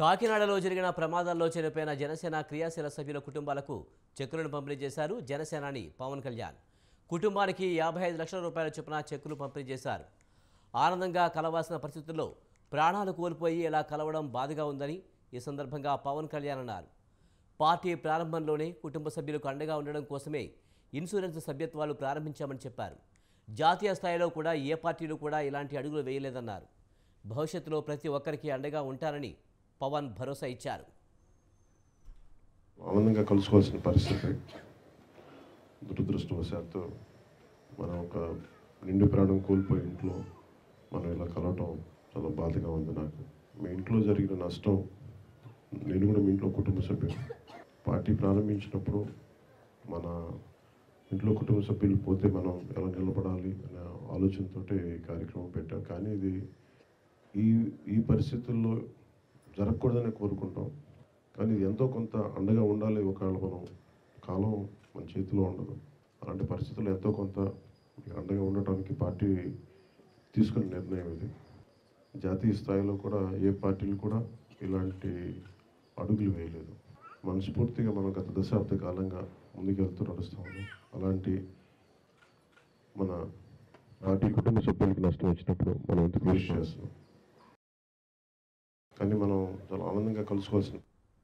కాకినాడలో జరిగిన ప్రమాదాల్లో చనిపోయిన జనసేన క్రియాశీల సభ్యుల కుటుంబాలకు చెక్కులను పంపిణీ చేశారు జనసేనాని పవన్ కళ్యాణ్ కుటుంబానికి యాభై ఐదు లక్షల రూపాయల చొప్పున చెక్కులు పంపిణీ చేశారు ఆనందంగా కలవాల్సిన పరిస్థితుల్లో ప్రాణాలు కోల్పోయి ఇలా కలవడం బాధగా ఉందని ఈ సందర్భంగా పవన్ కళ్యాణ్ అన్నారు పార్టీ ప్రారంభంలోనే కుటుంబ సభ్యులకు అండగా ఉండడం కోసమే ఇన్సూరెన్స్ సభ్యత్వాలు ప్రారంభించామని చెప్పారు జాతీయ స్థాయిలో కూడా ఏ పార్టీలు కూడా ఇలాంటి అడుగులు వేయలేదన్నారు భవిష్యత్తులో ప్రతి ఒక్కరికి అండగా ఉంటారని పవన్ భరోసా ఇచ్చారు ఆనందంగా కలుసుకోవాల్సిన పరిస్థితి దురదృష్టవశాత్తు మనం ఒక నిండు ప్రాణం కోల్పోయి ఇంట్లో మనం ఇలా కలవటం చాలా బాధగా ఉంది నాకు మీ ఇంట్లో జరిగిన నష్టం నేను కూడా మీ ఇంట్లో కుటుంబ సభ్యులు పార్టీ ప్రారంభించినప్పుడు మన ఇంట్లో కుటుంబ సభ్యులు పోతే మనం ఎలా నిలబడాలి అనే ఆలోచనతోటే ఈ కార్యక్రమం పెట్టాం కానీ ఇది ఈ ఈ పరిస్థితుల్లో జరగకూడదని కోరుకుంటాం కానీ ఇది ఎంతో కొంత అండగా ఉండాలి ఒకవేళ మనం కాలం మన చేతిలో ఉండదు అలాంటి పరిస్థితుల్లో ఎంతో కొంత మీకు అండగా ఉండటానికి పార్టీ తీసుకున్న నిర్ణయం ఇది జాతీయ స్థాయిలో కూడా ఏ పార్టీలు కూడా ఇలాంటి అడుగులు వేయలేదు మనస్ఫూర్తిగా మనం గత దశాబ్ద కాలంగా ముందుకెళ్తూ నడుస్తాము అలాంటి మన పార్టీ కుటుంబ సభ్యులకు నష్టం వచ్చినప్పుడు మనం ఎంత కృషి చేస్తున్నాం కానీ మనం చాలా ఆనందంగా కలుసుకోవాల్సిన